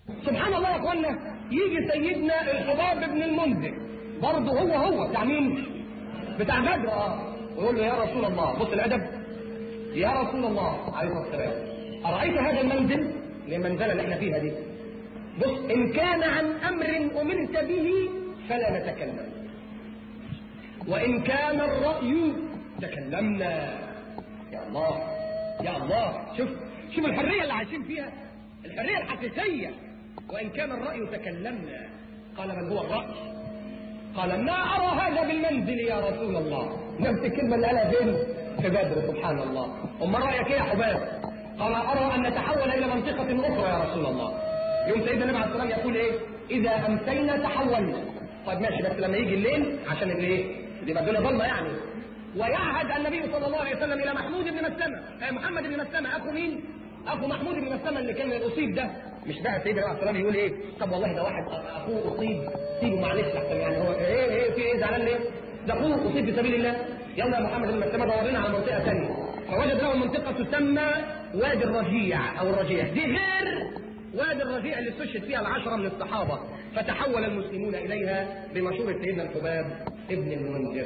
سبحان الله يا اخوانا يجي سيدنا الحباب بن المنذر برضه هو هو بتاع مين؟ بتاع بدر اه ويقول له يا رسول الله بص الادب يا رسول الله عليه الصلاه والسلام ارايت هذا المنزل اللي المنزله اللي احنا فيها دي بص ان كان عن امر امرت به فلا نتكلم وان كان الراي تكلمنا يا الله يا الله شوف شوف الحريه اللي عايشين فيها الحريه الحقيقيه وان كان الراي تكلمنا قال من هو الراي قال ما ارى هذا بالمنزل يا رسول الله نفس الكلمه اللي قالها فين في بدر سبحان الله ام رايك ايه يا حباب قال ارى ان نتحول الى منطقه اخرى يا رسول الله يوم سيدنا النبي عليه الصلاه والسلام يقول ايه اذا امسينا تحولنا طيب ماشي بس لما يجي الليل عشان الايه يبقى الدنيا ظلمه يعني ويعهد النبي صلى الله عليه وسلم الى محمود بن مسلمه آه محمد بن مسلمه اخو مين اخو محمود بن مسلمه اللي كان اصيب ده مش بقى سيدنا عليه الصلاه يقول ايه طب والله ده واحد اخوه اصيب سيبه معلش احسن يعني هو ايه ايه في ايه زعلان ليه ده اخوه اصيب في سبيل الله يلا يا محمد بن مسلمه دورنا على منطقه ثانيه فوجد له منطقه تسمى وادي الرجيع او الرجيع دي غير وادي الرجيع اللي استشهد فيها العشره من الصحابه فتحول المسلمون اليها بمشوره سيدنا الحباب ابن المنذر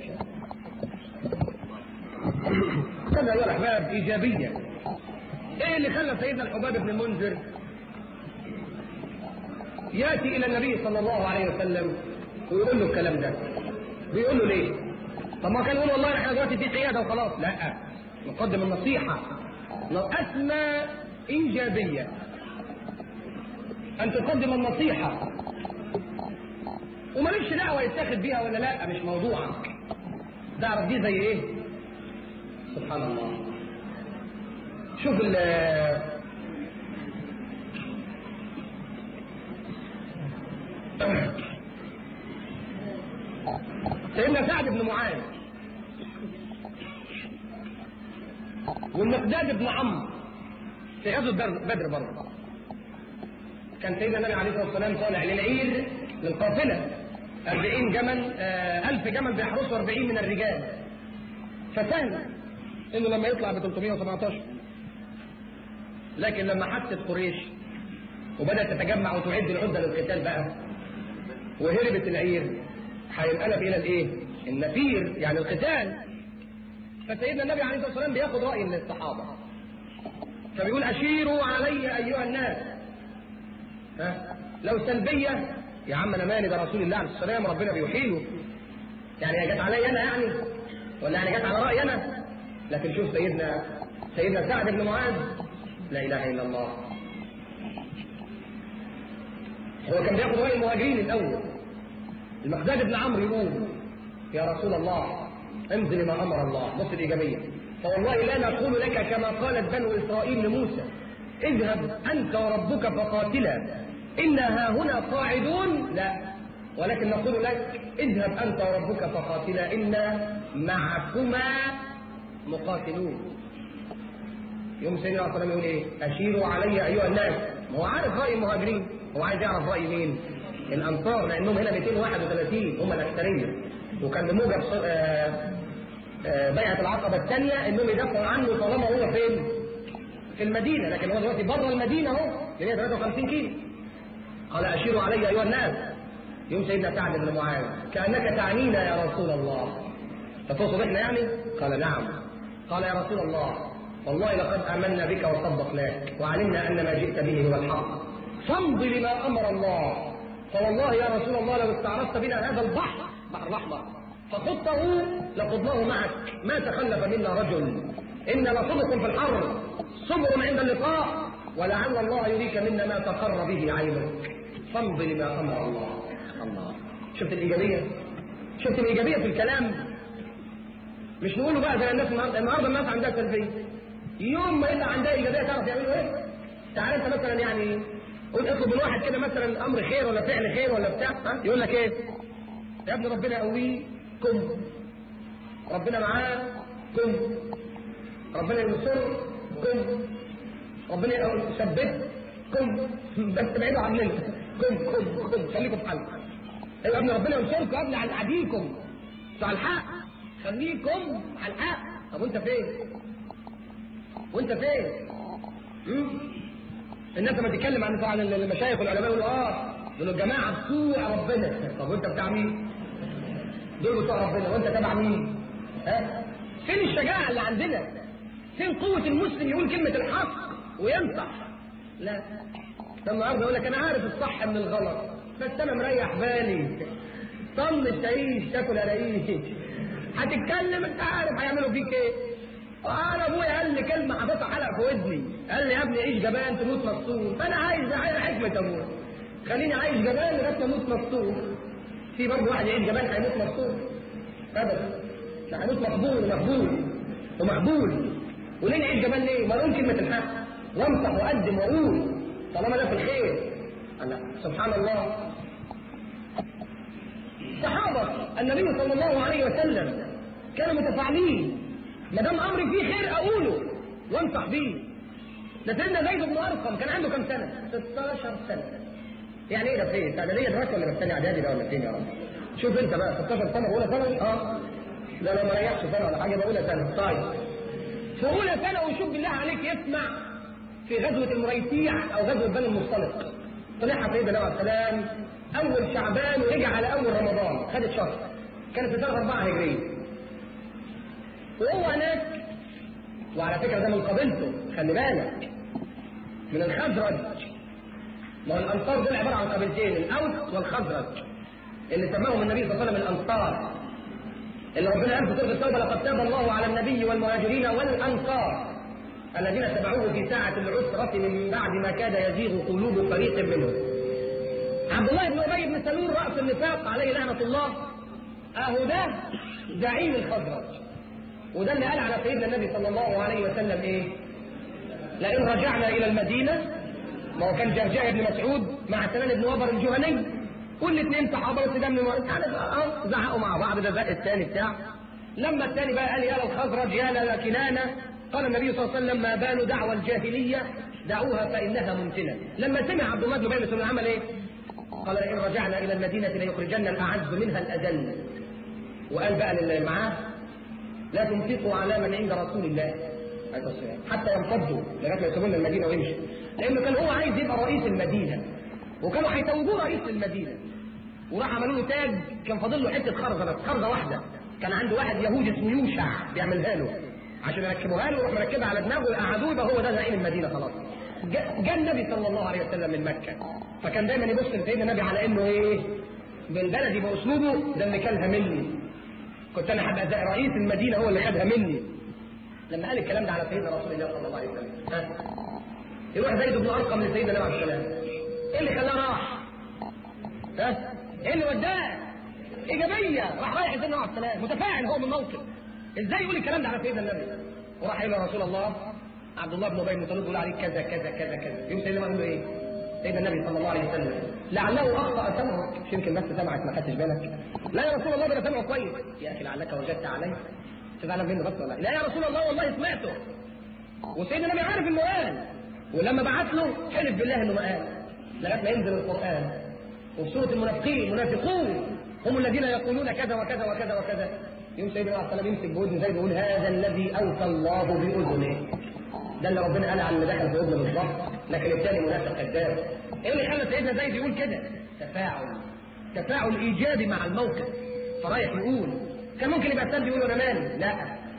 كما يا الاحباب ايجابيه ايه اللي خلى سيدنا الحباب بن المنذر ياتي الى النبي صلى الله عليه وسلم ويقول له الكلام ده بيقول له ليه طب ما كان يقول والله احنا دلوقتي في قياده وخلاص لا نقدم النصيحه اسمى ايجابيه ان تقدم النصيحه ومالكش دعوه يتاخد بيها ولا لا مش موضوعك تعرف دي زي ايه سبحان الله شوف ال سيدنا سعد بن معاذ والمقداد بن عمرو في غزوه بدر برضه كان سيدنا النبي عليه الصلاه والسلام طالع للعير للقافله 40 جمل آه 1000 جمل بيحرسوا 40 من الرجال فسهل انه لما يطلع ب 317 لكن لما حست قريش وبدات تتجمع وتعد العده للقتال بقى وهربت العير هينقلب الى الايه؟ النفير يعني القتال فسيدنا النبي عليه الصلاه والسلام بياخد راي من الصحابه فبيقول اشيروا علي ايها الناس ها لو سلبيه يا عم انا مالي ده رسول الله عليه الصلاه والسلام ربنا بيحيله يعني هي جت علي انا يعني ولا يعني جت على رايي انا لكن شوف سيدنا سيدنا سعد بن معاذ لا اله الا الله هو كان بياخد راي المهاجرين الاول المقداد بن عمرو يقول يا رسول الله انزل ما امر الله بص الايجابيه فوالله لا نقول لك كما قالت بنو اسرائيل لموسى اذهب انت وربك فقاتلا انا ها هنا قاعدون لا ولكن نقول لك اذهب انت وربك فقاتلا انا معكما مقاتلون يوم سيدنا عليه الصلاه يقول ايه اشيروا علي ايها الناس ما هو عارف راي المهاجرين هو عايز يعرف راي مين الانصار لانهم هنا 231 هم الاكثريه وكان بموجب بيعه العقبه الثانيه انهم يدافعوا عنه طالما هو فين؟ في المدينه لكن هو دلوقتي بره المدينه اهو 153 كيلو قال اشيروا علي ايها الناس يوم سيدنا سعد بن معاذ كانك تعنينا يا رسول الله فتقصد احنا يعني؟ قال نعم قال يا رسول الله والله لقد امنا بك وصدقناك وعلمنا ان ما جئت به هو الحق فامض لما امر الله فوالله يا رسول الله لو استعرضت بنا هذا البحر بحر الاحمر فخضته لخضناه معك ما تخلف منا رجل ان لصدق في الحر صبر عند اللقاء ولعل الله يريك منا ما تقر به عينك فامض لما امر الله الله شفت الايجابيه شفت الايجابيه في الكلام مش نقوله بقى زي الناس النهارده النهارده الناس عندها سلبيه يوم ما يبقى عندها ايجابيه تعرف يعملوا ايه؟ تعال انت مثلا يعني قول اطلب من واحد كده مثلا امر خير ولا فعل خير ولا بتاع ها يقول لك ايه؟ يا ابني ربنا يقويكم ربنا معاكم ربنا ينصركم ربنا يثبتكم بس بعيدوا عننا كم كم كم خليكم في حالكم يا ابني ربنا ينصركم يا ابني على اعديكم على الحق خليكم على الحق طب وانت فين؟ وانت فين؟ الناس لما تتكلم عن عن المشايخ والعلماء يقولوا اه دول الجماعه بتوع ربنا طب وانت بتاع مين؟ دول بتوع ربنا وانت تبع مين؟ ها؟ فين الشجاعه اللي عندنا؟ فين قوه المسلم يقول كلمه الحق وينصح؟ لا ده النهارده يقول لك انا عارف الصح من الغلط بس انا مريح بالي طنش تعيش تاكل الاقيه هتتكلم انت عارف هيعملوا فيك ايه انا ابويا قال لي كلمه حاططها حلقه في ودني قال لي يا ابني عيش جبان تموت مبسوط فانا عايز عايز حكمه ابويا خليني عايش جبان لغايه ما اموت مبسوط في برضه واحد يعيش جبان هيموت مبسوط ابدا ده هيموت مقبول ومقبول ومقبول وليه نعيش جبان ليه؟ ما نقول كلمه الحق وانصح واقدم واقول طالما ده في الخير الله سبحان الله صحابه النبي صلى الله عليه وسلم كانوا متفاعلين ما دام امري فيه خير اقوله وانصح بيه ده سيدنا زيد بن ارقم كان عنده كام سنه؟ 16 سنه يعني ايه ده في ايه؟ اعداديه دلوقتي ولا في اعدادي ده ولا فين يا رب؟ شوف انت بقى 16 سنه اولى ثانوي اه لا لو ما ريحش سنه ولا حاجه بقولها سنه طيب في اولى ثانوي شوف بالله عليك يسمع في غزوه المريسيع او غزوه بني المصطلق طلعها سيدنا عليه السلام اول شعبان ورجع على اول رمضان خدت شهر كانت في سنه 4 هجريه وهو هناك وعلى فكره ده من قبيلته خلي بالك من الخزرج ما هو الانصار دول عباره عن قبيلتين الاوس والخزرج اللي سماهم النبي صلى الله عليه وسلم الانصار اللي ربنا قال في سوره التوبه لقد تاب الله على النبي والمهاجرين والانصار الذين اتبعوه في ساعة العسرة من بعد ما كاد يزيغ قلوب فريق منهم. عبد الله بن أبي بن سلول رأس النفاق عليه لعنة الله أهو ده زعيم الخزرج. وده اللي قال على سيدنا النبي صلى الله عليه وسلم إيه؟ لئن رجعنا إلى المدينة ما هو كان جهجاه بن مسعود مع سنان بن وبر الجهني والاثنين صحابه بس ده من يعني اه زعقوا مع بعض ده زق الثاني بتاع لما الثاني بقى قال يا الخزرج يا لكنانه قال النبي صلى الله عليه وسلم ما بال دعوى الجاهليه دعوها فانها ممتنه لما سمع عبد الله بن ابي بن عمل ايه؟ قال لئن رجعنا الى المدينه ليخرجن الاعز منها الاذل وقال بقى للي معاه لا تنفقوا على من عند رسول الله عليه الصلاه حتى ينفضوا لغايه ما يسيبون المدينه ويمشي لانه كان هو عايز يبقى رئيس المدينه وكانوا هيتوجوه رئيس للمدينه وراح عملوا له تاج كان فاضل له حته خرزه بس خرزه واحده كان عنده واحد يهودي اسمه يوشع بيعملها له عشان يركبوها له ويروح مركبها على دماغه ويقعدوه يبقى هو ده زعيم المدينه خلاص جاء النبي صلى الله عليه وسلم من مكه فكان دايما يبص لسيدنا النبي على انه ايه بالبلدي باسلوبه ده اللي كلها مني كنت انا هبقى زي رئيس المدينه هو اللي خدها مني لما قال الكلام ده على سيدنا رسول الله صلى الله عليه وسلم ها يروح زيد بن ارقم لسيدنا النبي عليه السلام ايه اللي خلاه راح؟ ها ايه اللي وداه؟ ايجابيه راح رايح سيدنا عليه السلام متفاعل هو من موقف ازاي يقول الكلام ده على سيدنا النبي؟ وراح يقول يا رسول الله عبد الله بن ابي بن سلول بيقول عليك كذا كذا كذا كذا يوم سيدنا يقول له ايه؟ سيدنا النبي صلى الله عليه وسلم لعله اخطا سمعك مش يمكن بس سمعك ما خدتش بالك لا يا رسول الله ده انا سامعه كويس يا اخي لعلك وجدت عليه تزعل منه بس ولا لا يا رسول الله والله سمعته وسيدنا النبي عارف انه قال ولما بعت له حلف بالله انه ما قال لغايه ما ينزل القران وفي سوره المنافقين المنافقون هم الذين يقولون كذا وكذا وكذا وكذا يوم سيدنا عليه السلام يمسك بودن زي بيقول هذا الذي اوفى الله باذنه ده اللي ربنا قال على اللي دخل في اذنه بالظبط لكن الثاني منافق كذاب ايه اللي خلى سيدنا زيد يقول كده تفاعل تفاعل ايجابي مع الموقف فرايح يقول كان ممكن يبقى الثاني يقول انا مالي لا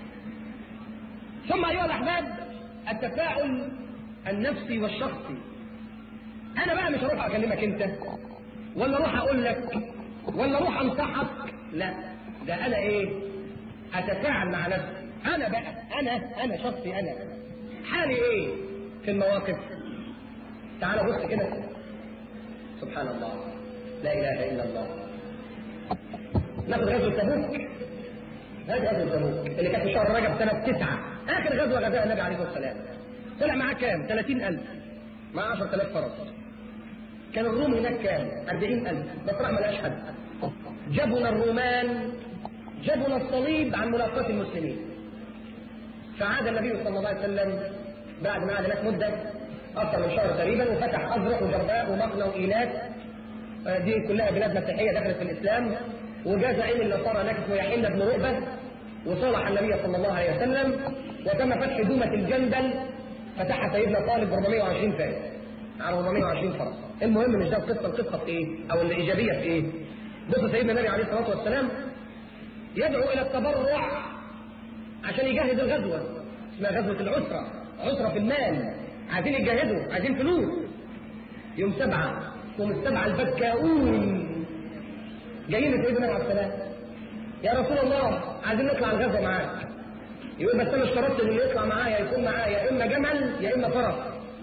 ثم ايها الاحباب التفاعل النفسي والشخصي انا بقى مش هروح اكلمك انت ولا اروح اقول لك ولا اروح انصحك لا ده انا ايه اتفاعل مع نفسي انا بقى انا انا شخصي انا حالي ايه في المواقف تعال بص كده سبحان الله لا اله الا الله ناخد غزوه تبوك هذه غزوه تبوك اللي كانت في شهر رجب سنه تسعه اخر غزوه غزاها النبي عليه الصلاه والسلام طلع معاه كام؟ 30000 مع 10000 فرس كان الروم هناك كام؟ 40000 بس راح ملهاش حد جبنا الرومان جبنا الصليب عن ملاقاة المسلمين فعاد النبي صلى الله عليه وسلم بعد ما قعد هناك مدة أكثر من شهر تقريبا وفتح أزرق وجرباء ومقنى وإيلات دي كلها بلاد مسيحية دخلت في الإسلام وجاء زعيم النصارى هناك اسمه يحيى بن رؤبة وصالح النبي صلى الله عليه وسلم وتم فتح دومة الجندل فتحها سيدنا طالب ب 420 فارس على 420 فرس المهم مش ده القصه القصه في ايه او الايجابيه في ايه بص سيدنا النبي عليه الصلاه والسلام يدعو الى التبرع عشان يجهز الغزوه اسمها غزوه العسره عسره في المال عايزين يجهزوا عايزين فلوس يوم سبعه يوم السبعه البكاؤون جايين لسيدنا النبي عليه السلام يا رسول الله عايزين نطلع الغزوه معاك يقول بس انا اشترطت ان اللي يطلع معايا يكون معايا يا اما جمل يا اما فرس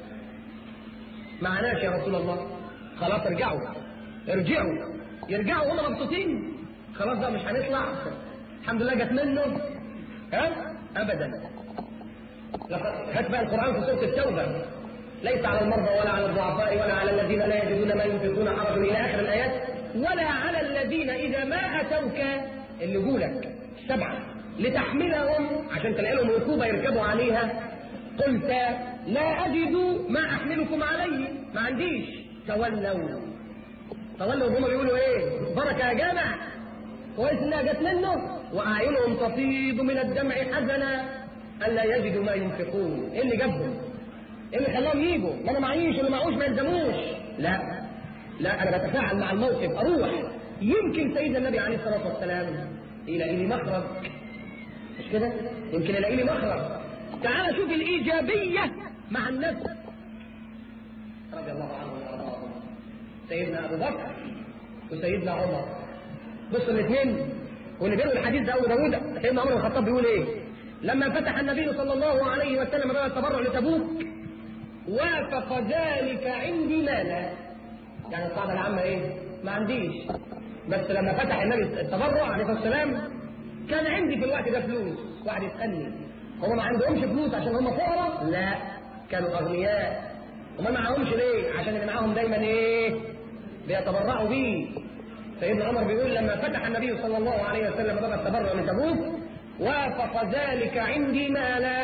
معناش يا رسول الله خلاص ارجعوا ارجعوا يرجعوا هم مبسوطين خلاص بقى مش هنطلع الحمد لله جت منه ها ابدا هات بقى القران في سوره التوبه ليس على المرضى ولا على الضعفاء ولا على الذين لا يجدون ما ينفقون حرج الى اخر الايات ولا على الذين اذا ما اتوك اللي يقولك سبعه لتحملهم عشان تلاقي لهم ركوبه يركبوا عليها قلت لا اجد ما احملكم عليه ما عنديش تولوا تولوا هم بيقولوا ايه بركه يا جامع كويس انها جت منه واعينهم تفيض من الدمع حزنا الا يجدوا ما ينفقون ايه اللي جابهم ايه اللي خلاهم يجوا ما انا معيش اللي معوش ما يلزموش لا لا انا بتفاعل مع الموقف اروح يمكن سيدنا النبي عليه الصلاه والسلام يلاقي لي مخرج مش كده يمكن يلاقي لي مخرج تعال شوف الايجابيه مع النفس رضي الله عنه وارضاهم سيدنا ابو بكر وسيدنا عمر بص الاثنين واللي بيقولوا الحديث ده ابو داوود سيدنا عمر بن الخطاب بيقول ايه لما فتح النبي صلى الله عليه وسلم باب التبرع لتبوك وافق ذلك عندي مالا يعني القاعده العامه ايه ما عنديش بس لما فتح النبي التبرع عليه الصلاه والسلام كان عندي في الوقت ده فلوس واحد يسالني هم ما عندهمش فلوس عشان هم فقراء لا كانوا اغنياء وما معاهمش ليه عشان اللي معاهم دايما ايه بيتبرعوا بيه سيدنا عمر بيقول لما فتح النبي صلى الله عليه وسلم باب التبرع من تبوك وافق ذلك عندي مالا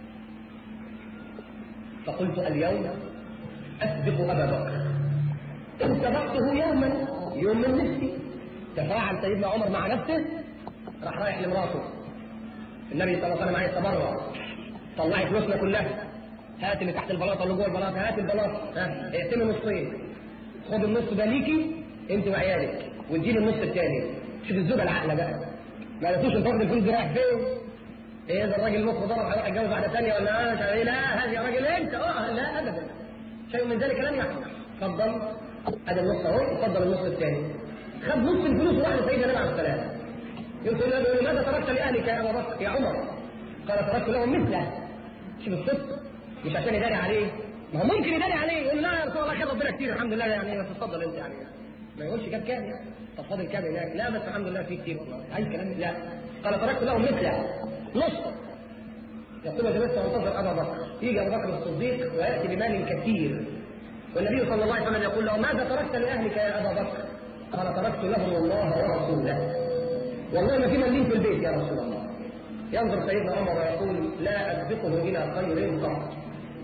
فقلت اليوم اسبق ابا بكر ان سبقته يوما يوم من نفسي تفاعل سيدنا عمر مع نفسه راح رايح لمراته النبي صلى الله عليه وسلم عايز تبرع طلعي فلوسنا كلها هات اللي تحت البلاطه اللي جوه البلاطه هات البلاطه ها اقسمي نصين خد النص ده ليكي انت وعيالك واديني النص الثاني شوف الزوجه العاقله بقى ما قالتوش انت واخد الفلوس دي رايح فين؟ ايه ده الراجل مخه ضرب هيروح يتجوز واحده ثانيه ولا مش عارف ايه لا هذا يا راجل انت اه لا ابدا شيء من ذلك لم يحدث اتفضل ادي النص اهو اتفضل النص الثاني خد نص الفلوس وراح لسيدنا النبي عليه السلام يقول له يقول ماذا تركت لاهلك يا ابا بكر يا عمر؟ قال تركت لهم مثله شوف الصدق مش عشان يداري عليه ما هو ممكن يداري عليه يقول لا يا رسول الله خير ربنا كتير الحمد لله يعني تفضل انت يعني ما يقولش جاب كام يعني طب فاضل كام هناك لا بس الحمد لله في كتير عايز كلام لا قال تركت لهم مثله نص يقول جلست وانتظر ابا بكر يجي ابو بكر الصديق وياتي بمال كثير والنبي صلى الله عليه وسلم يقول له ماذا تركت لاهلك يا ابا بكر؟ قال تركت لهم الله ورسوله والله ما في مليم في البيت يا رسول الله ينظر سيدنا عمر ويقول لا اسبقه الى خير قط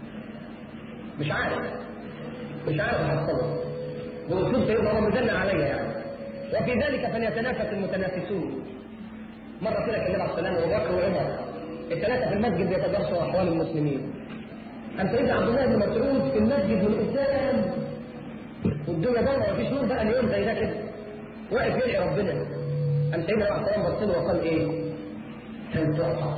مش عارف مش عارف احصله بوصول سيدنا عمر مدلع عليا يعني وفي ذلك فليتنافس المتنافسون مرة كده كان النبي عليه السلام وابو بكر وعمر الثلاثة في المسجد بيتدرسوا أحوال المسلمين. أم سيدنا عبد الله بن مسعود في المسجد من قدام والدنيا ضلمة مفيش نور بقى اليوم زي ده كده. واقف يدعي ربنا. أم سيدنا عليه السلام بص له وقال إيه؟ سل تعطى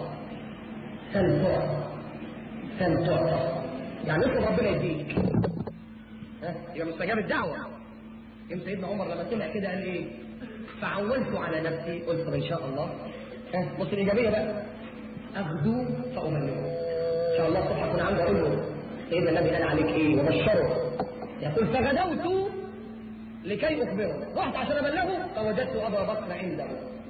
سل تعطى سل تعطى يعني اطلب ربنا يديك. ها؟ يبقى مستجاب الدعوة. يوم سيدنا عمر لما سمع كده قال إيه؟ فعولت على نفسي قلت طب ان شاء الله ها بص الايجابيه بقى اغدو فامنه ان شاء الله الصبح اكون عندي اقول له سيدنا النبي قال عليك ايه وبشره يقول فغدوت لكي اخبره رحت عشان ابلغه فوجدت ابا بكر عنده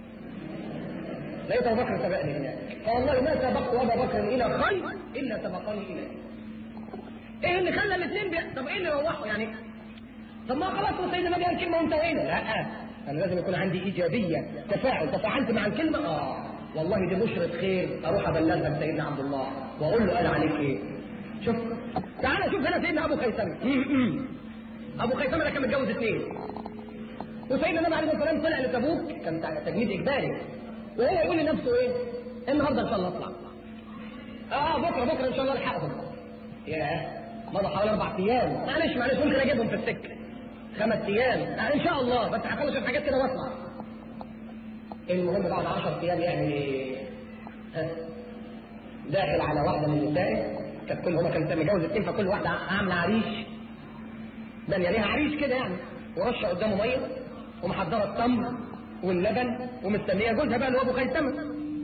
لقيت ابو بكر سبقني هناك فوالله ما سبقت ابا بكر الى خير الا سبقني اليه ايه اللي خلى الاثنين بي... طب ايه اللي روحوا يعني طب ما خلاص هو سيدنا النبي قال كلمه وانتهينا لا انا لازم يكون عندي ايجابيه تفاعل تفاعلت مع الكلمه اه والله دي بشرة خير اروح ابلغها لسيدنا عبد الله واقول له قال عليك ايه شوف تعالى شوف هنا سيدنا ابو خيثمه ابو خيثمه ده كان متجوز اثنين وسيدنا النبي عليه الصلاه والسلام طلع لتبوك كان تجنيد اجباري وهو يقول لنفسه ايه النهارده ان شاء الله اطلع اه بكره بكره ان شاء الله الحقهم يا مضى حوالي اربع ايام معلش معلش ممكن اجيبهم في السكه خمس ايام آه ان شاء الله بس هخلص الحاجات كده واطلع المهم بعد 10 ايام يعني ها، داخل على واحده من النساء كانت كل هما كانت متجوز اتنين فكل واحده عامله عريش بنيه ليها عريش كده يعني ورشه قدامه ميه ومحضره التمر واللبن ومستنيه جوزها بقى اللي هو ابو خيثمه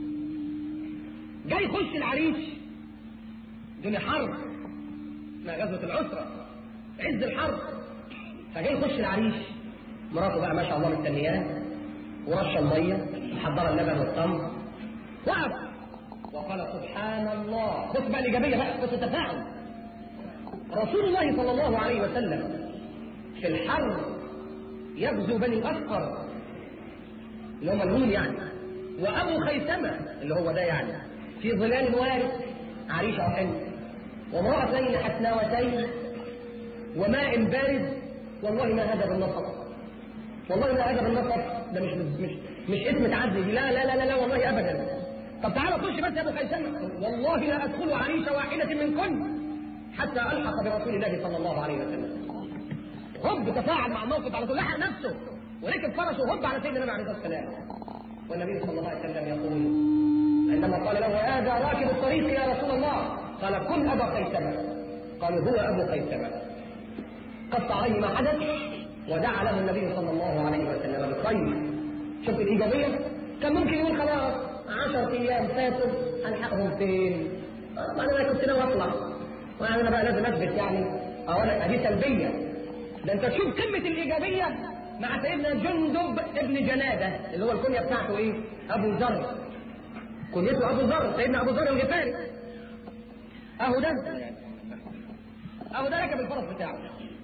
جاي يخش العريش دنيا حرب اسمها غزوه العسره عز الحرب فجاي يخش العريش مراته بقى ما شاء الله مستنياه ورشه الميه محضره اللبن والتمر وقف وقال سبحان الله بص بقى الايجابيه بقى بص التفاعل رسول الله صلى الله عليه وسلم في الحرب يغزو بني الأصفر اللي هم الهون يعني وأبو خيثمة اللي هو ده يعني في ظلال وارد عريشة وحلم وامرأتين حسناوتين وماء بارد والله ما هذا بالنصر والله ما هذا بالنصر ده مش مش مش اسم تعدي لا لا لا لا, لا والله ابدا طب تعالى خش بس يا ابو خيثمة والله لا ادخل عريش واحدة منكن حتى الحق برسول الله صلى الله عليه وسلم هب تفاعل مع الموقف على طول لحق نفسه وركب فرسه هب على سيدنا النبي عليه الصلاه والسلام والنبي صلى الله عليه وسلم يقول عندما قال له هذا راكب الطريق يا رسول الله قال كن ابا خيثمه قالوا هو ابو خيثمه قص عليه ما حدث ودعا له النبي صلى الله عليه وسلم بالخير شوف الايجابيه كان ممكن يقول خلاص 10 ايام فاتوا هنحقهم فين؟ ما انا كنت ناوي اطلع وانا بقى لازم اثبت يعني اولا دي سلبيه ده انت تشوف قمه الايجابيه مع سيدنا جندب ابن جناده اللي هو الكنيه بتاعته ايه؟ ابو ذر كنيته ابو ذر سيدنا ابو ذر الغفاري اهو ده اهو ده ركب الفرس بتاعه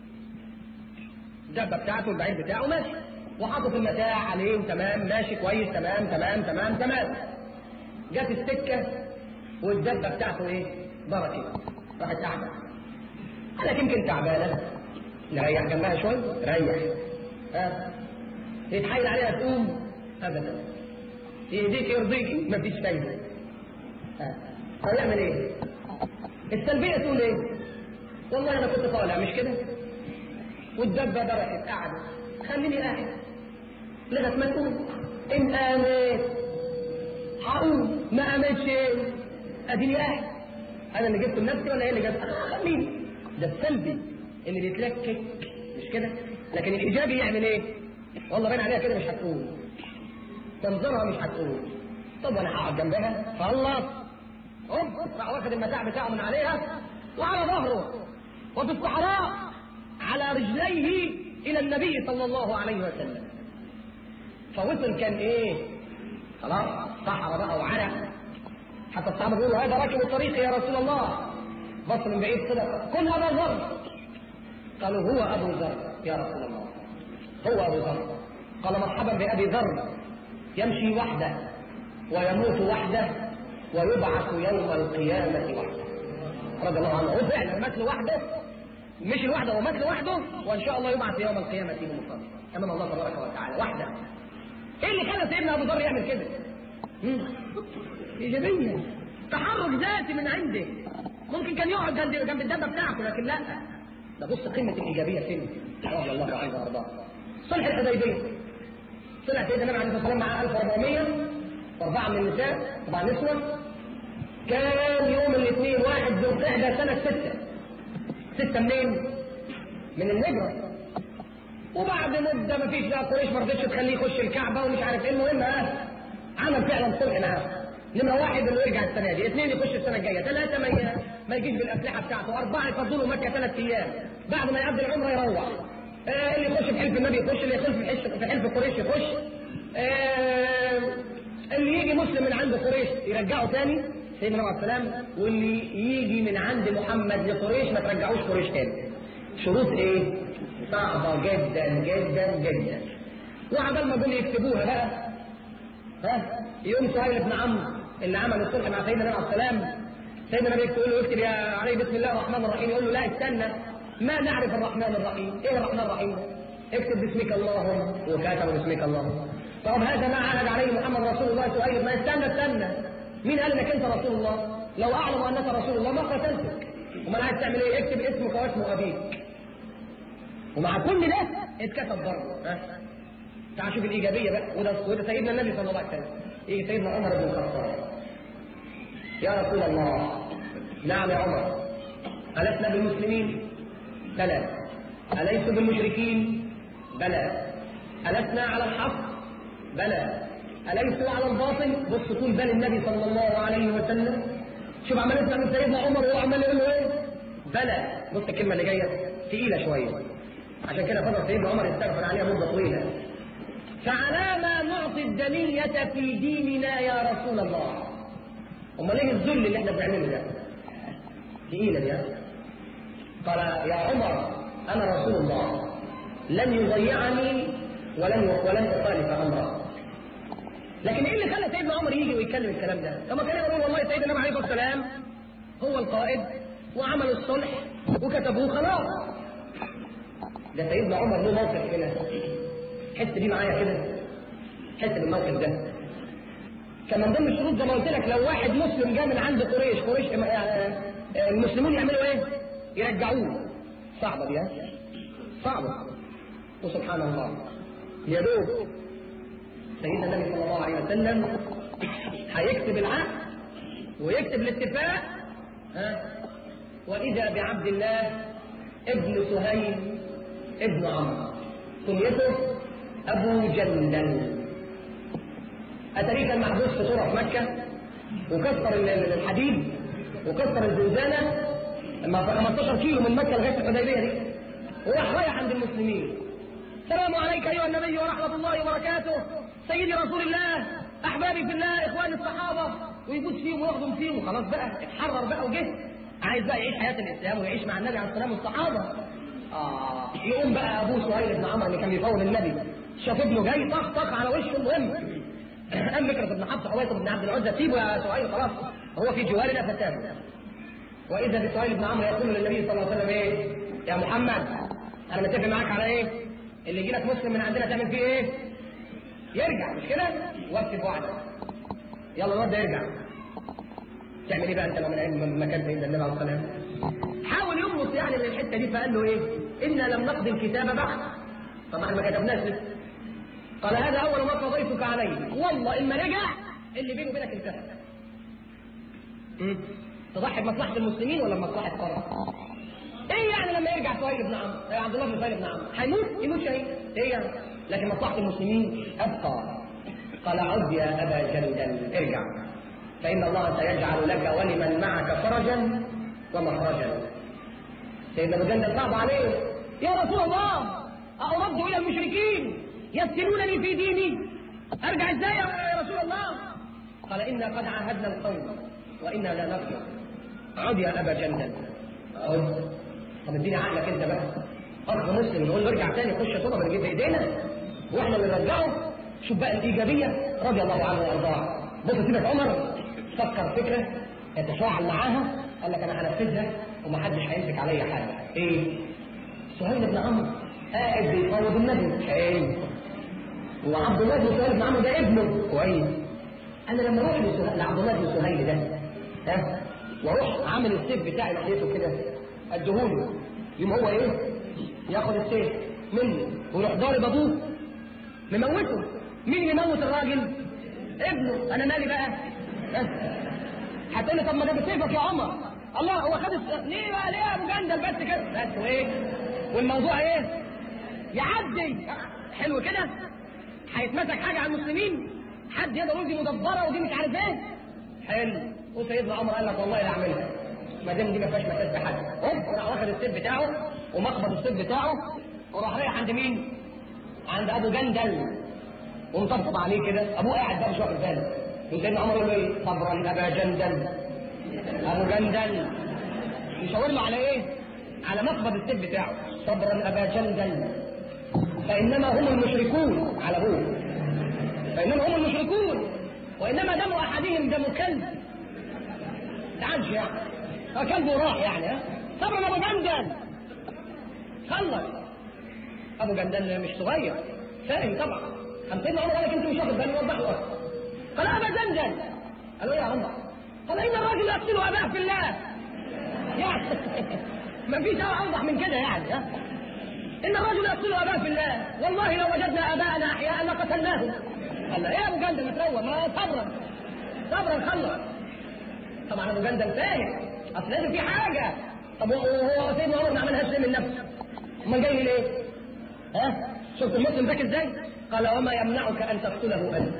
الدبه بتاعته البعير بتاعه ماشي وحاطط المتاع عليه وتمام ماشي كويس تمام تمام تمام تمام جت السكه والدبه بتاعته ايه؟ بركه راحت قاعده قالت يمكن تعبانه نريح جنبها شويه ريح ها يتحايل عليها تقوم ابدا يهديك يرضيك مفيش فايده ها هيعمل ايه؟ السلبيه تقول ايه؟ والله انا كنت طالع مش كده؟ والدبه بركت قاعده خليني قاعد لغايه ما تقوم ان قامت هقوم ما قامتش اديني قاعد انا اللي جبت لنفسي ولا هي اللي جبت خليني ده السلبي اللي بيتلكك مش كده لكن الايجابي يعمل ايه والله باين عليها كده مش هتقوم تنظرها مش هتقوم طب وانا هقعد جنبها خلص هوب راح واخد المتاع بتاعه من عليها وعلى ظهره وفي الصحراء على رجليه الى النبي صلى الله عليه وسلم فوصل كان ايه خلاص صحراء بقى وعرق حتى الصحابه بيقولوا هذا راكب الطريق يا رسول الله بص من بعيد كده كن ابا ذر قالوا هو ابو ذر يا رسول الله هو ابو ذر قال مرحبا بابي ذر يمشي وحده ويموت وحده ويبعث يوم القيامه وحده رضي الله عنه هو فعلا مات لوحده مش لوحده هو مات لوحده وان شاء الله يبعث يوم القيامه بمصاب امام الله تبارك وتعالى وحده ايه اللي خلى سيدنا ابو ذر يعمل كده؟ ايجابيه تحرك ذاتي من عنده ممكن كان يقعد جنب جنب الدبه بتاعته لكن لا ده بص قمه الايجابيه فين رضي الله عنه وارضاه صلح الحديبيه طلع سيدنا النبي عليه الصلاه والسلام مع 1400 واربعه من النساء طبعا نسوه كان يوم الاثنين واحد ذو القعده سنه سته سته منين؟ من الهجره وبعد مده ما فيش بقى قريش ما رضتش تخليه يخش الكعبه ومش عارف ايه المهم اه عمل فعلا صلح معاه نمرة واحد انه يرجع السنة دي، اثنين يخش السنة الجاية، ثلاثة ما ي... ما يجيش بالأسلحة بتاعته، أربعة يفضلوا مكة ثلاث أيام، بعد ما يقضي العمرة يروح. آه اللي يخش في حلف النبي يخش، اللي يخش في حلف في حلف قريش يخش. آه اللي يجي مسلم من عند قريش يرجعه ثاني سيدنا عليه السلام واللي يجي من عند محمد لقريش ما ترجعوش قريش ثاني. شروط ايه؟ صعبة جدا جدا جدا. وعبال ما دول يكتبوها بقى ها يوم سهيل بن عمرو اللي عمل الصلح مع سيدنا النبي عليه السلام سيدنا النبي يقول له اكتب يا علي بسم الله الرحمن الرحيم يقول له لا استنى ما نعرف الرحمن الرحيم ايه الرحمن الرحيم اكتب باسمك اللهم وكاتب باسمك اللهم طب هذا ما عهد عليه محمد رسول الله سهيل ما استنى استنى مين قال انك انت رسول الله لو اعلم انك رسول الله ما قتلتك امال عايز تعمل ايه اكتب اسمك واسم ابيك ومع كل ده اتكتب برضه ها تعال شوف الايجابيه بقى وده وده سيدنا النبي صلى الله عليه وسلم يجي سيدنا عمر بن الخطاب يا رسول الله نعم يا عمر ألسنا بالمسلمين؟ بلى أليسوا بالمشركين؟ بلى ألسنا على الحق؟ بلى أليسوا على الباطل؟ بص طول بال النبي صلى الله عليه وسلم شوف عمال يسمع من سيدنا عمر وهو عمال يقول له ايه؟ بلى بص الكلمة اللي جاية تقيلة شوية عشان كده فضل سيدنا عمر يستغفر عليها مدة طويلة فعلى ما نعطي الدنية في ديننا يا رسول الله امال ايه الذل اللي احنا بنعمله ده تقيلة دي قال يا عمر انا رسول الله لن يضيعني ولن ولن اخالف امره لكن ايه اللي خلى سيدنا عمر يجي ويتكلم الكلام ده؟ طب ما كان يقول والله سيدنا النبي عليه الصلاه والسلام هو القائد وعملوا الصلح وكتبوه خلاص ده سيدنا عمر له موقف هنا حس دي معايا كده حس بالموقف ده كان من ضمن الشروط زي ما قلت لك لو واحد مسلم جاء من عند قريش قريش المسلمون يعملوا ايه؟ يرجعوه صعبه دي ها؟ صعبه وسبحان الله يا دوب سيدنا النبي صلى الله عليه وسلم هيكتب العقد ويكتب الاتفاق ها واذا بعبد الله ابن سهيل ابن عمرو كنيته ابو جندل اتاريه كان محبوس في صوره في مكه وكسر الحديد وكسر الزنزانه لما 15 كيلو من مكه لغايه الحديبيه دي وراح رايح عند المسلمين السلام عليك ايها النبي ورحمه الله وبركاته سيدي رسول الله احبابي في الله اخواني الصحابه ويبوس فيهم ويخدم فيهم خلاص بقى اتحرر بقى وجه عايز بقى يعيش حياه الاسلام ويعيش مع النبي عليه السلام والصحابه اه يقوم بقى ابوه سهيل بن عمرو اللي كان بيفول النبي شاف ابنه جاي طخ طخ على وشه المهم قام مكرس بن حفص حويصه بن عبد العزى سيبه يا سهيل خلاص هو في جوارنا فتابه واذا بسهيل بن عمرو يقول للنبي صلى الله عليه وسلم ايه يا محمد انا متفق معاك على ايه اللي يجي لك مسلم من عندنا تعمل فيه ايه يرجع مش كده واكتب وعدك يلا الواد ده يرجع تعمل ايه بقى انت لو من علم مكان سيدنا النبي عليه الصلاه والسلام حاول يملص يعني من الحته دي فقال له ايه انا لم نقضي الكتاب بعد طبعا ما كتبناش لسه قال هذا اول ما قضيتك عليه والله اما رجع اللي بينه وبينك انتهى تضحي بمصلحه المسلمين ولا بمصلحه قرة ايه يعني لما يرجع سهيل بن عمرو عبد الله بن سهيل بن عمرو هيموت يموت شهيد ايه يعني لكن مصلحه المسلمين ابقى قال عد يا ابا جندل ارجع فان الله سيجعل لك ولمن معك فرجا ومخرجا سيدنا ابو جندل صعب عليه يا رسول الله أرد إلى المشركين يفتنونني في ديني أرجع إزاي يا رسول الله قال إنا قد عاهدنا القوم وإنا لا نرجع عد يا أبا جندل عد طب اديني عقلك أنت بقى أخ مسلم يقول له ارجع تاني خش صدى بنجيب إيدينا وإحنا اللي نرجعه شوف بقى الإيجابية رضي الله عنه وأرضاه بص سيدك عمر فكر فكرة يتفاعل معاها قال لك أنا هنفذها ومحدش هيمسك عليا حاجة إيه؟ سهيل بن عمرو قاعد بيفاوض النبي حلو وعبد الله بن سهيل بن عمرو ده ابنه كويس انا لما اروح لسه- لعبد الله بن سهيل ده ها واروح عامل السيف بتاعي ناحيته كده اديهوله يقوم هو ايه ياخد السيف مني ويروح ضارب ابوه مموته مين اللي يموت الراجل ابنه انا مالي بقى ها؟ هتقول لي طب ما ده بسيفك يا عمر الله هو خد الس... ليه بقى ليه يا ابو جندل بس كده بس وايه والموضوع ايه يعدي حلو كده هيتمسك حاجه على المسلمين حد يقدر يقول دي مدبره ودي مش عارف ايه حلو وسيدنا عمر قال لك والله لا اعملها ما دام دي ما فيهاش مساس بحد هوب وراح واخد السيف بتاعه ومخبط السيف بتاعه وراح رايح عند مين؟ عند ابو جندل ومطبطب عليه كده ابوه قاعد بقى مش واخد باله وسيدنا عمر يقول له ايه صبرا ابا جندل ابو جندل يشاور له على ايه على مقبض السيف بتاعه صبرا ابا جندل فانما هم المشركون على ابوه فانما هم المشركون وانما دم احدهم دم كلب تعالش يعني هو كلبه راح يعني ها صبرا ابو جندل خلص ابو جندل مش صغير فاهم طبعا خمسين عمر قال لك انت مش واخد بالي وضح له قال ابا جندل قال له إيه يا عمر قال ان الرجل يقتل اباه في الله يعني ما فيش اوضح من كده يعني ها ان الرجل يقتل اباه في الله والله لو وجدنا اباءنا احياء لقتلناهم قال ايه يا ابو جندل متروى ما صبرا صبرا خلص طبعا ابو جندل فاهم اصل لازم في حاجه طب وهو سيدنا عمر ما عملهاش ليه من نفسه امال جاي ليه؟ ها شفت المسلم ذاك ازاي؟ قال وما يمنعك ان تقتله انت؟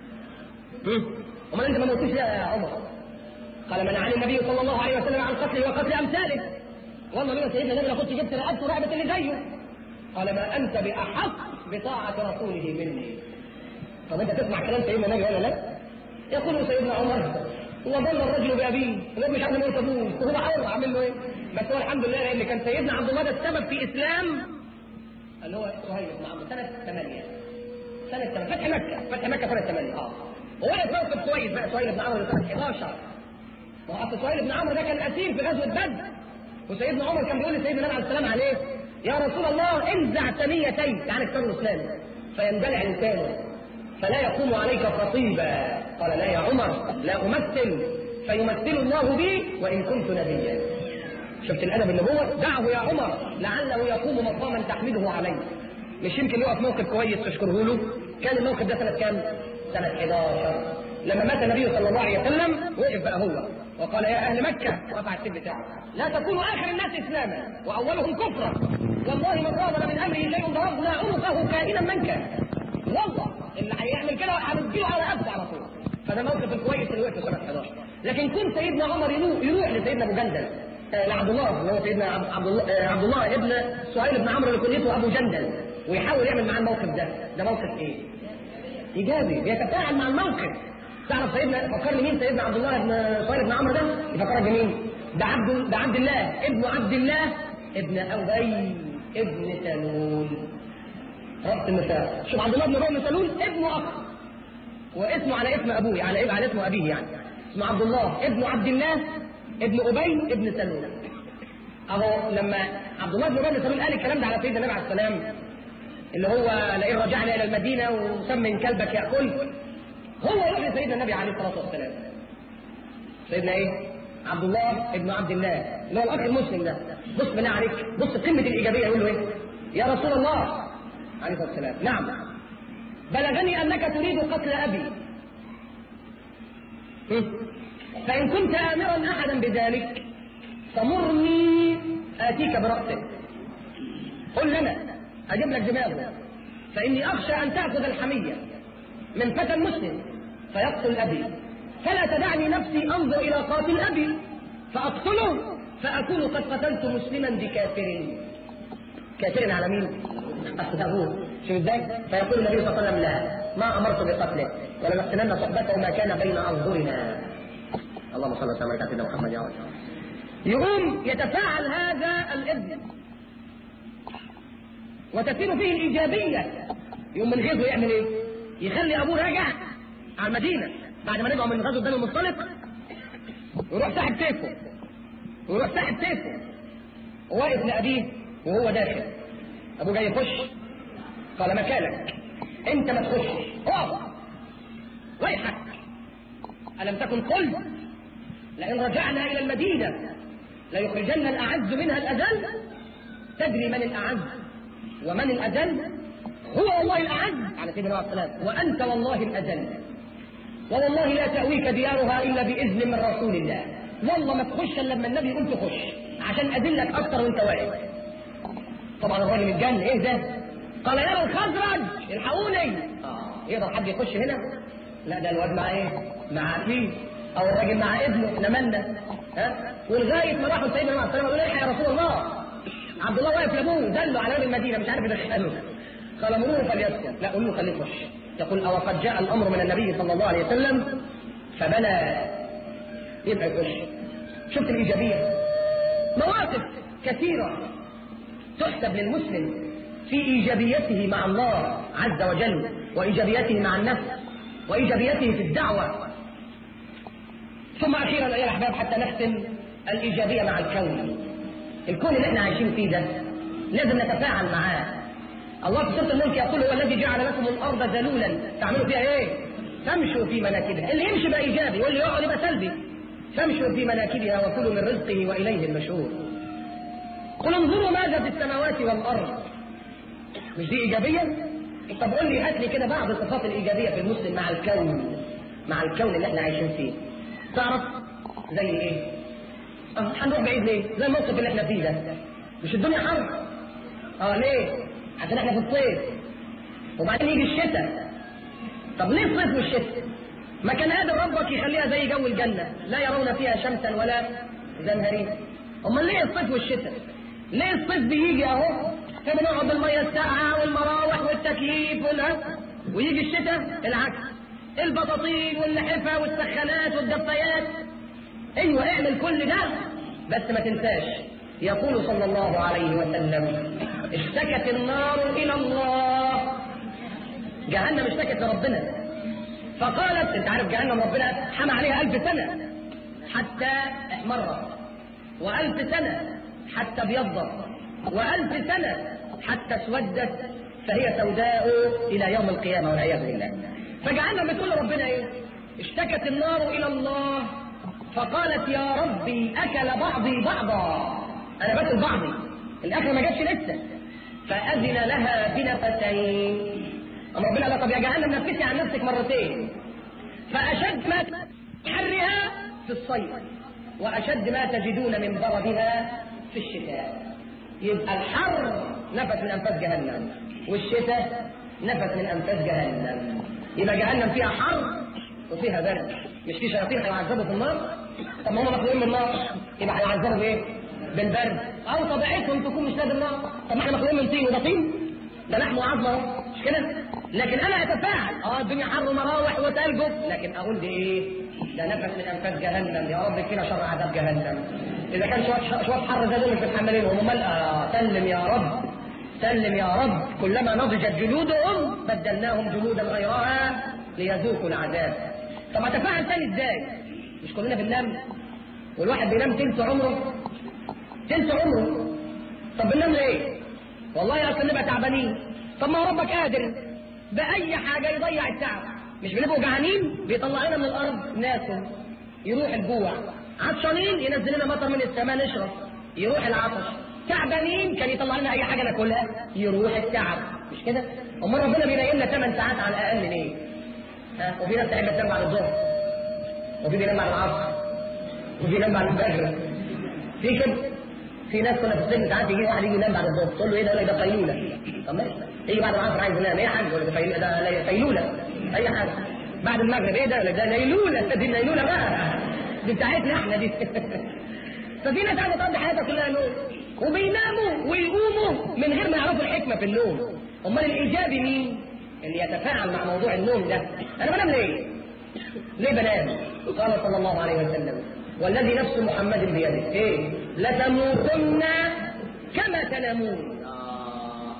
امال انت ما موتوش ليه يا عمر؟ قال منعني النبي صلى الله عليه وسلم عن قتله وقتل امثاله والله لولا سيدنا النبي لكنت جبت رقبته ورقبه اللي زيه قال ما انت باحق بطاعه رسوله مني طب انت تسمع كلام سيدنا النبي ولا لا؟ يقول سيدنا عمر وظل الرجل بابيه الرجل مش عارف موت ابوه وهو حر اعمل له ايه؟ بس هو الحمد لله لان كان سيدنا عبد الله ده السبب في اسلام اللي هو سهيل بن عمرو سنه 8 سنه 8 فتح مكه فتح مكه سنه 8 اه ووقف موقف كويس بقى سهيل بن عمرو سنه 11 ما هو اصل سهيل بن عمرو ده كان اسير في غزوه بدر وسيدنا عمر كان بيقول لسيدنا النبي عليه السلام عليه يا رسول الله انزع ثنيتين يعني اكثر الاسلام فيندلع لسانه فلا يقوم عليك خطيبا قال لا يا عمر لا امثل فيمثل الله بي وان كنت نبيا شفت الادب النبوه دعه يا عمر لعله يقوم مقاما تحمده عليه مش يمكن يقف موقف كويس تشكره له كان الموقف ده سنه كام سنه 11 لما مات النبي صلى الله عليه وسلم وقف بقى هو وقال يا اهل مكه رفع السيف بتاعه لا تكونوا اخر الناس اسلاما واولهم كفرا والله من راض من امره شيء ضربنا عنقه كائنا من كان والله اللي هيعمل كده هنديله على رقبته على طول فده موقف الكويس اللي وقف سنه 11 لكن كن سيدنا عمر يروح لسيدنا ابو جندل لعبد الله اللي هو سيدنا عبد الله عبد الله ابن سهيل بن عمرو اللي كنيته ابو جندل ويحاول يعمل معاه الموقف ده ده موقف ايه؟ ايجابي بيتفاعل مع الموقف تعرف سيدنا فكرني مين سيدنا عبد الله بن سهيل بن عمرو ده يفكرك بمين؟ ده عبد ده عبد الله ابن عبد الله ابن ابي ابن سلول ربط النساء شوف عبد الله بن ابي بن سلول ابنه اخ واسمه على اسم ابوه على على اسم ابيه يعني اسمه عبد الله ابن عبد الله ابن ابي ابن سلول اهو لما عبد الله بن ابي بن سلول قال الكلام ده على سيدنا النبي عليه السلام اللي هو لئن رجعنا الى المدينه وسمن كلبك ياكل هو يروح لسيدنا النبي عليه الصلاه والسلام سيدنا ايه؟ عبد الله ابن عبد الله اللي هو الاخ المسلم ده بص بالله عليك بص قمه الايجابيه يقول له ايه؟ يا رسول الله عليه الصلاه والسلام نعم بلغني انك تريد قتل ابي فان كنت امرا احدا بذلك فمرني اتيك براسه قل لنا اجيب لك دماغه فاني اخشى ان تاخذ الحميه من فتى مسلم فيقتل ابي فلا تدعني نفسي انظر الى قاتل ابي فاقتله فاكون قد قتلت مسلما بكافر كافر على مين؟ اصل ابوه شوف ازاي؟ فيقول النبي صلى الله عليه وسلم لا ما امرت بقتله ولنقتلن صحبته ما كان بين اظهرنا اللهم صل وسلم على سيدنا محمد يا رب يقوم يتفاعل هذا الابن وتسير فيه الايجابيه يقوم من غيظه يعمل ايه؟ يخلي ابوه راجع على المدينه بعد ما رجعوا من غزوه بني المصطلق ويروح ساحب سيفه ويروح ساحب سيفه وواقف لابيه وهو داخل ابوه جاي يخش قال مكانك انت ما تخشش اقف ويحك الم تكن قلت لئن رجعنا الى المدينه ليخرجن الاعز منها الاذل تدري من الاعز ومن الاذل هو والله الاعز على سيدنا عليه الصلاه وانت والله الاذل ووالله لا تاويك ديارها الا باذن من رسول الله والله ما تخش الا لما النبي يقول تخش عشان اذلك اكتر وانت واقف طبعا الراجل اتجن ايه ده قال يا الخزرج الحقوني اه يقدر حد يخش هنا لا ده الواد مع ايه مع اخيه او الراجل مع ابنه احنا مالنا ها ولغايه ما راحوا سيدنا عليه الصلاه والسلام يا رسول الله عبد الله واقف لابوه دله على باب المدينه مش عارف يدخله قال مروه فليسكن لا قول له خليه يخش يقول او قد جاء الامر من النبي صلى الله عليه وسلم فبلى يبقى يخش شفت الايجابيه مواقف كثيره تحسب للمسلم في ايجابيته مع الله عز وجل وايجابيته مع النفس وايجابيته في الدعوه ثم اخيرا ايها الاحباب حتى نختم الايجابيه مع الكون الكون اللي احنا عايشين فيه ده لازم نتفاعل معاه الله في سوره الملك يقول هو الذي جعل لكم الارض ذلولا تعملوا فيها ايه؟ تمشوا في مناكبها اللي يمشي بقى ايجابي واللي يقعد يبقى سلبي فامشوا في مناكبها وكلوا من رزقه واليه النشور قل انظروا ماذا في السماوات والارض مش دي ايجابيه طب قول لي هات لي كده بعض الصفات الايجابيه في المسلم مع الكون مع الكون اللي احنا عايشين فيه تعرف زي ايه اه هنروح بعيد ليه زي الموقف اللي احنا فيه ده مش الدنيا حر اه ليه عشان احنا في الصيف وبعدين يجي الشتاء طب ليه الصيف والشتاء ما كان قادر ربك يخليها زي جو الجنة لا يرون فيها شمسا ولا زمهريرا امال ليه الصيف والشتاء ليه الصيف بيجي اهو فبنقعد بالميه الساقعه والمراوح والتكييف والها ويجي الشتاء العكس البطاطين واللحفه والسخانات والدفايات ايوه اعمل كل ده بس ما تنساش يقول صلى الله عليه وسلم اشتكت النار الى الله جهنم اشتكت لربنا فقالت انت عارف جهنم ربنا حمى عليها ألف سنة حتى احمرت وألف سنة حتى ابيضت وألف سنة حتى اسودت فهي سوداء إلى يوم القيامة والعياذ بالله فجعلنا بتقول ربنا إيه اشتكت النار إلى الله فقالت يا ربي أكل بعضي بعضا أنا باكل بعضي الأكل ما جاتش لسه فأذن لها بنفسين أما ربنا قال طب يا جهنم نفسي عن نفسك مرتين فأشد ما حرها في الصيف وأشد ما تجدون من بردها في الشتاء يبقى الحر نفس من أنفاس جهنم والشتاء نفس من أنفاس جهنم يبقى جهنم فيها حر وفيها برد مش في شياطين هيعذبوا في النار طب ما هم مخلوقين من النار يبقى هيعذبوا بايه؟ بالبرد او طبيعتهم تكون مش لازم نار طب ما احنا مخلوقين من طين وده طين ده لحم وعظم اهو مش كده؟ لكن انا اتفاعل اه الدنيا حر ومراوح وتلج لكن اقول دي ايه؟ ده نفس من انفاس جهنم يا رب كده شر عذاب جهنم اذا كان شويه شويه حر زي دول مش متحملينهم امال آه سلم يا رب سلم يا رب كلما نضجت جلودهم بدلناهم جلودا غيرها ليذوقوا العذاب طب اتفاعل تاني ازاي؟ مش كلنا بننام والواحد بينام تلت عمره تلت عمره طب بننام ليه؟ والله اصل نبقى تعبانين طب ما هو ربك قادر باي حاجه يضيع التعب مش بنبقوا جعانين بيطلع لنا من الارض ناكل يروح الجوع عطشانين ينزل لنا مطر من السماء نشرب يروح العطش تعبانين كان يطلع لنا اي حاجه ناكلها يروح التعب مش كده امال ربنا بينيم لنا 8 ساعات على الاقل ليه ها وفي ناس تحب تنام بعد الظهر وفي بينام بعد العصر وفي بينام بعد الفجر في كده في ناس كنا في السجن ساعات يجي واحد يجي ينام بعد الظهر تقول له ايه ده يقول لك ده قيلوله طب ماشي يجي بعد العصر عايز ينام ايه يا حاج يقول لك ده ده قيلوله اي حاجه بعد المغرب ايه ده يقول لك ده ليلوله دي ليلوله بقى دي بتاعتنا احنا دي ففي ناس قاعده تقضي حياتها كلها نوم وبيناموا ويقوموا من غير ما يعرفوا الحكمه في النوم امال الايجابي مين اللي يتفاعل مع موضوع النوم ده انا بنام ليه ليه بنام قال صلى الله عليه وسلم والذي نفس محمد بيده ايه لتموتن كما تنامون آه.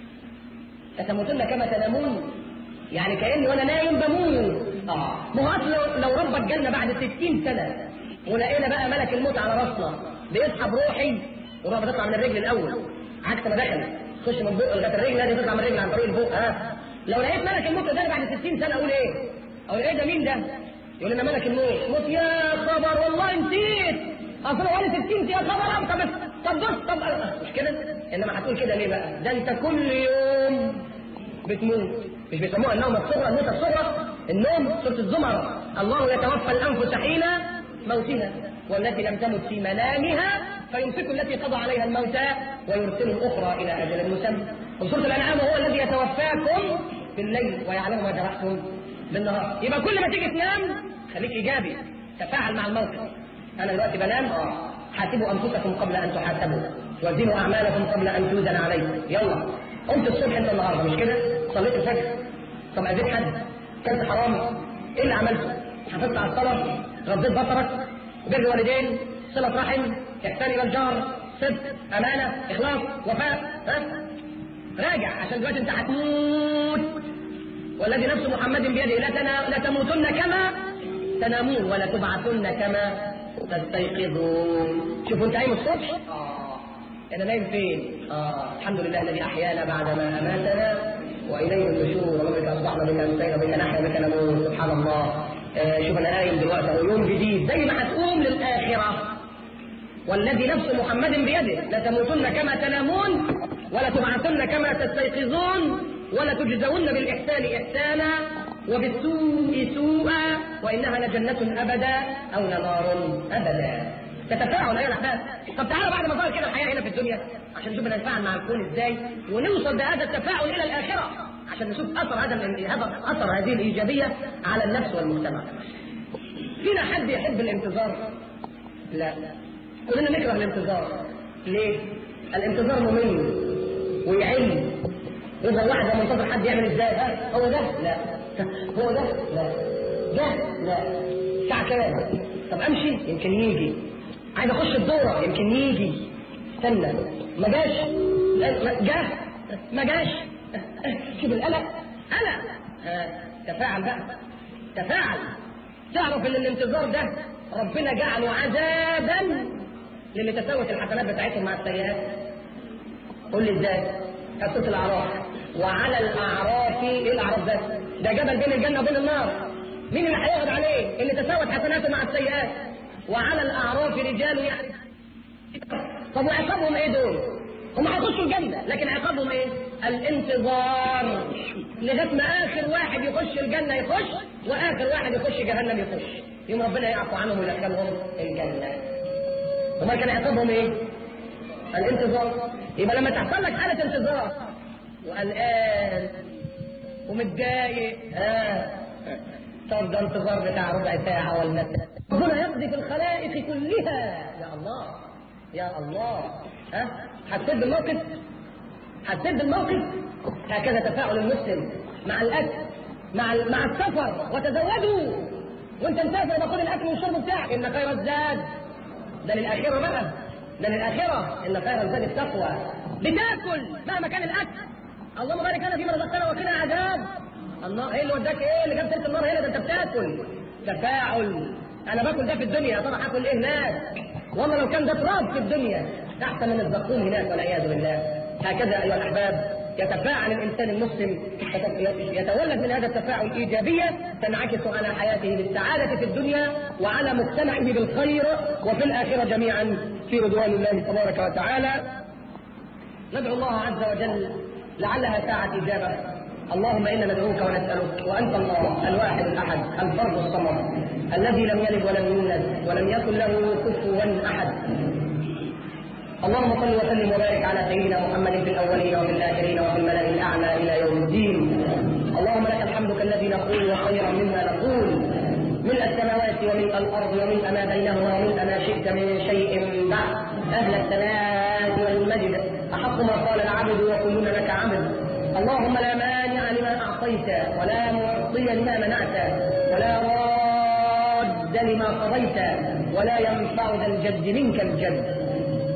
لتموتن كما تنامون يعني كاني وانا نايم بموت اه ما هو لو, لو ربك جالنا بعد 60 سنه ولقينا بقى ملك الموت على راسنا بيسحب روحي والروح بتطلع من الرجل الاول عكس ما دخل تخش من بق لغايه الرجل لازم تطلع من الرجل عن طريق البق ها لو لقيت ملك الموت ده بعد 60 سنه اقول ايه؟ اقول ايه ده مين ده؟ يقول لنا ملك الموت موت يا خبر والله نسيت اصل هو 60 يا خبر طب طب بص طب مش كده انما هتقول كده ليه بقى؟ ده انت كل يوم بتموت مش بيسموها النوم الصغرى الموت الصغرى النوم سوره الزمر الله يتوفى الانفس حين موتها والتي لم تمت في منامها فيمسك التي قضى عليها الموت ويرسل الاخرى الى اجل مسمى وسوره الانعام هو الذي يتوفاكم بالليل ويعلم ما جرحتم بالنهار يبقى كل ما تيجي تنام خليك ايجابي تفاعل مع الموقف انا دلوقتي بنام اه حاسبوا انفسكم قبل ان تحاسبوا وزنوا اعمالكم قبل ان توزن عليكم يلا قمت الصبح انت النهارده مش كده صليت الفجر طب اذيت حد كلت حرام ايه اللي عملته حافظت على الصلاه غضيت بصرك بر والدين صله رحم احسان الى الجار صدق امانه اخلاص وفاء ها راجع عشان دلوقتي انت هتموت والذي نفس محمد بيده لا, تنا... لا تموتن كما تنامون ولا تبعثن كما تستيقظون شوفوا انت قايم الصبح اه انا نايم فين اه الحمد لله الذي احيانا بعد ما اماتنا واليه النشور وبك اصبحنا بك امسينا بك نحيا بك نموت سبحان الله آه شوف انا قايم دلوقتي اهو يوم جديد زي ما هتقوم للاخره والذي نفس محمد بيده لتموتن كما تنامون ولا تبعثن كما تستيقظون ولا تجزون بالاحسان احسانا وبالسوء سوءا وانها لجنه ابدا او نار ابدا تتفاعل ايها الاحباب طب تعالوا بعد ما صار كده الحياه هنا في الدنيا عشان نشوف نتفاعل مع الكون ازاي ونوصل بهذا التفاعل الى الاخره عشان نشوف اثر هذا هذا اثر هذه الايجابيه على النفس والمجتمع. فينا حد يحب الانتظار؟ لا. كلنا نكره الانتظار. ليه؟ الانتظار ممل ويعل يبقى واحد منتظر حد يعمل ازاي؟ ها هو ده؟ لا. هو ده؟ لا. ده؟ لا. ساعة كام؟ طب امشي؟ يمكن يجي. عايز اخش الدورة يمكن يجي. استنى ما جاش جه ما جاش شوف القلق قلق تفاعل بقى تفاعل تعرف ان الانتظار ده ربنا جعله عذابا للي تساوت الحسنات بتاعتهم مع السيئات قول لي ازاي سوره الاعراف وعلى الاعراف ايه الاعراف ده ده جبل بين الجنه وبين النار مين اللي هيقعد عليه اللي تساوت حسناته مع السيئات وعلى الاعراف رجال يعني طب وعقابهم ايه دول هم هيخشوا الجنة لكن عقابهم ايه الانتظار لغاية ما اخر واحد يخش الجنة يخش واخر واحد يخش جهنم يخش يوم ربنا يعفو عنهم ويدخلهم الجنة وما كان عقابهم ايه الانتظار يبقى لما تحصل لك حالة انتظار وقلقان ومتضايق اه طب ده انتظار بتاع ربع ساعة ولا ساعة ربنا يقضي في الخلائق كلها يا الله يا الله ها حسيت بالموقف حسيت بالموقف هكذا تفاعل المسلم مع الاكل مع مع السفر وتزودوا وانت مسافر باخد الاكل والشرب بتاعك ان خير الزاد ده للاخره بقى ده للاخره ان خير الزاد التقوى بتاكل مهما كان الاكل اللهم بارك لنا فيما رزقتنا وقنا عذاب الله ايه اللي وداك ايه اللي جاب سيره النار هنا ده انت بتاكل تفاعل انا باكل ده في الدنيا يا ترى هاكل ايه هناك والله لو كان ده تراب في الدنيا احسن من الزقوم هناك والعياذ بالله هكذا ايها الاحباب يتفاعل الانسان المسلم يتولد من هذا التفاعل ايجابيه تنعكس على حياته بالسعاده في الدنيا وعلى مجتمعه بالخير وفي الاخره جميعا في رضوان الله تبارك وتعالى ندعو الله عز وجل لعلها ساعه اجابه اللهم انا ندعوك ونسالك وانت الله الواحد الاحد الفرد الصمد الذي لم يلد ولم يولد ولم يكن له كفوا احد اللهم صل وسلم وبارك على سيدنا محمد في الاولين وفي الاخرين وفي الملا الاعلى الى يوم الدين اللهم لك الحمد كالذي نقول وخيرا مما نقول ملء السماوات وملء الارض وملء ما بينهما وملء ما شئت من شيء بعد اهل الثناء والمجد احق ما قال العبد وكلنا لك عبد اللهم لا مانع لما اعطيت ولا معطي لما منعت ولا راد لما قضيت ولا ينفع ذا الجد منك الجد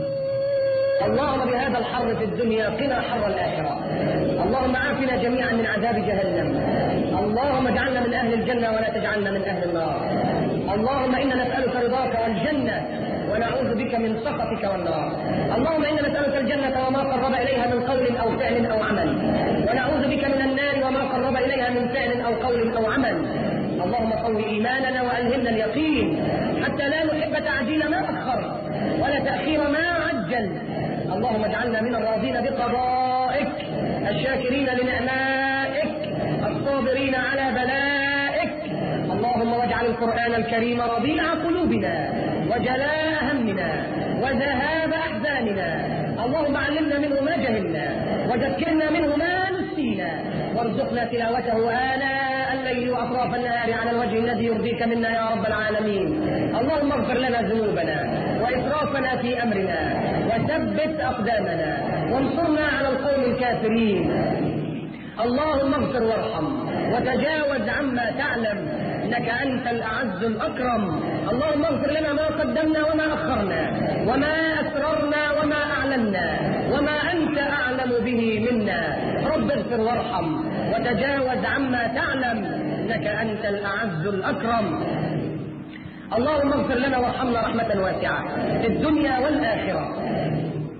اللهم بهذا الحر في الدنيا قنا حر الآخرة اللهم عافنا جميعا من عذاب جهنم اللهم اجعلنا من أهل الجنة ولا تجعلنا من أهل النار اللهم إنا نسألك رضاك والجنة ونعوذ بك من سخطك والنار اللهم إنا نسألك الجنة وما قرب إليها من قول أو فعل أو عمل ونعوذ بك من النار وما قرب إليها من فعل أو قول أو عمل اللهم قو إيماننا وألهمنا اليقين حتى لا نحب تعجيل ما أخر ولا تأخير ما عجل اللهم اجعلنا من الراضين بقضائك الشاكرين لنعمائك الصابرين على بلائك اللهم واجعل القرآن الكريم ربيع قلوبنا وجلاء همنا وذهاب أحزاننا اللهم علمنا منه ما جهلنا وذكرنا منه ما نسينا وارزقنا تلاوته آناء الليل وأطراف النهار على الوجه الذي يرضيك منا يا رب العالمين اللهم اغفر لنا ذنوبنا وإسرافنا في أمرنا وثبت أقدامنا وانصرنا على القوم الكافرين اللهم اغفر وارحم وتجاوز عما تعلم انك انت الاعز الاكرم اللهم اغفر لنا ما قدمنا وما اخرنا وما اسررنا وما اعلنا وما انت اعلم به منا رب اغفر وارحم وتجاوز عما تعلم انك انت الاعز الاكرم اللهم اغفر لنا وارحمنا رحمه واسعه في الدنيا والاخره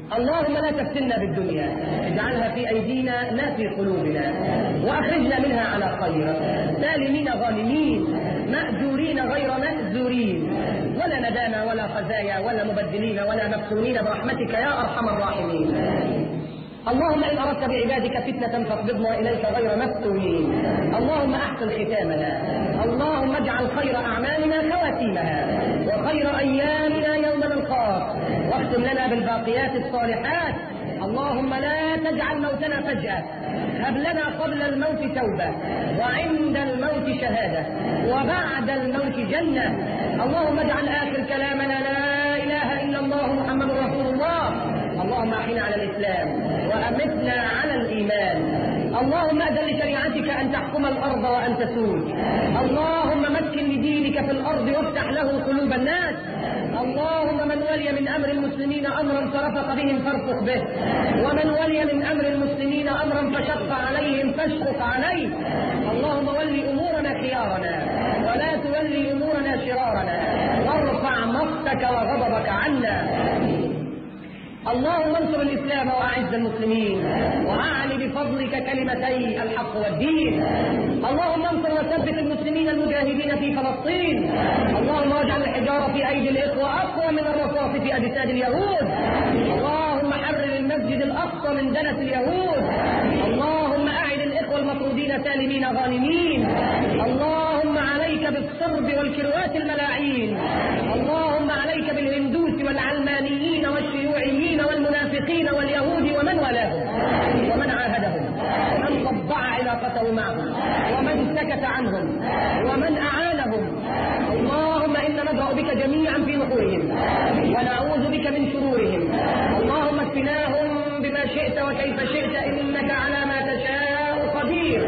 اللهم لا تفتنا بالدنيا اجعلها في أيدينا لا في قلوبنا وأخرجنا منها على خير سالمين غانمين مأجورين غير مأزورين ولا ندامة ولا خزايا ولا مبدلين ولا مفتونين برحمتك يا أرحم الراحمين اللهم إن أردت بعبادك فتنة فاقبضنا إليك غير مفتونين اللهم أحسن ختامنا اللهم اجعل خير أعمالنا خواتيمها وخير أيامنا يوم نلقاك واختم لنا بالباقيات الصالحات اللهم لا تجعل موتنا فجأة هب لنا قبل الموت توبة وعند الموت شهادة وبعد الموت جنة اللهم اجعل آخر كلامنا لا إله إلا الله محمد رسول الله اللهم احينا على الاسلام وامتنا على الايمان اللهم اذن لشريعتك ان تحكم الارض وان تسود اللهم مكن لدينك في الارض وافتح له قلوب الناس اللهم من ولي من امر المسلمين امرا فرفق بهم فارفق به ومن ولي من امر المسلمين امرا فشق عليهم فاشقق عليه اللهم ول امورنا خيارنا ولا تولي امورنا شرارنا وارفع مقتك وغضبك عنا اللهم انصر الاسلام واعز المسلمين واعل بفضلك كلمتي الحق والدين اللهم انصر وثبت المسلمين المجاهدين في فلسطين اللهم اجعل الحجاره في ايدي الاخوه اقوى من الرصاص في اجساد اليهود اللهم حرر المسجد الاقصى من دنس اليهود اللهم اعد الاخوه المطرودين سالمين غانمين اللهم عليك بالصرب والكروات الملاعين اللهم عليك بالهندوس والعلمانيين والشيوعيين والمنافقين واليهود ومن والاهم ومن عاهدهم ومن طبع علاقته معهم ومن سكت عنهم ومن اعانهم اللهم انا ندرا بك جميعا في نحورهم ونعوذ بك من شرورهم اللهم اكفناهم بما شئت وكيف شئت انك على ما تشاء قدير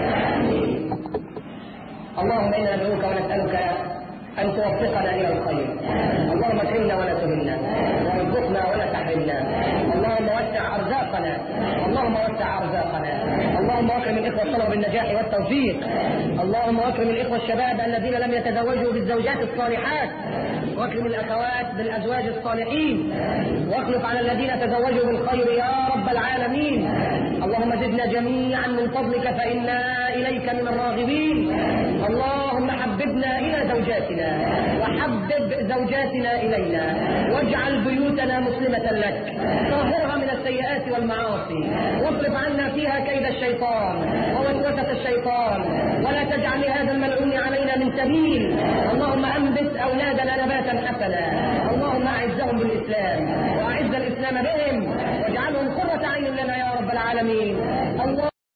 اللهم انا ندعوك ونسالك ان توفقنا الى الخير اللهم اكرمنا ولا تهنا وارزقنا ولا تحرمنا اللهم وسع ارزاقنا اللهم وسع ارزاقنا اللهم اكرم الاخوه الطلبه بالنجاح والتوفيق اللهم اكرم الاخوه الشباب الذين لم يتزوجوا بالزوجات الصالحات واكرم الاخوات بالازواج الصالحين واخلف على الذين تزوجوا بالخير يا رب العالمين اللهم زدنا جميعا من فضلك فانا اليك من الراغبين اللهم حببنا الى زوجاتنا وحبب زوجاتنا الينا واجعل بيوتنا مسلمه لك طهرها من السيئات والمعاصي واصرف عنا فيها كيد الشيطان ووسوسه الشيطان ولا تجعل لهذا الملعون علينا من سبيل اللهم انبت اولادنا نباتا حسنا اللهم اعزهم بالاسلام واعز الاسلام بهم واجعلهم قره عين لنا يا رب العالمين الله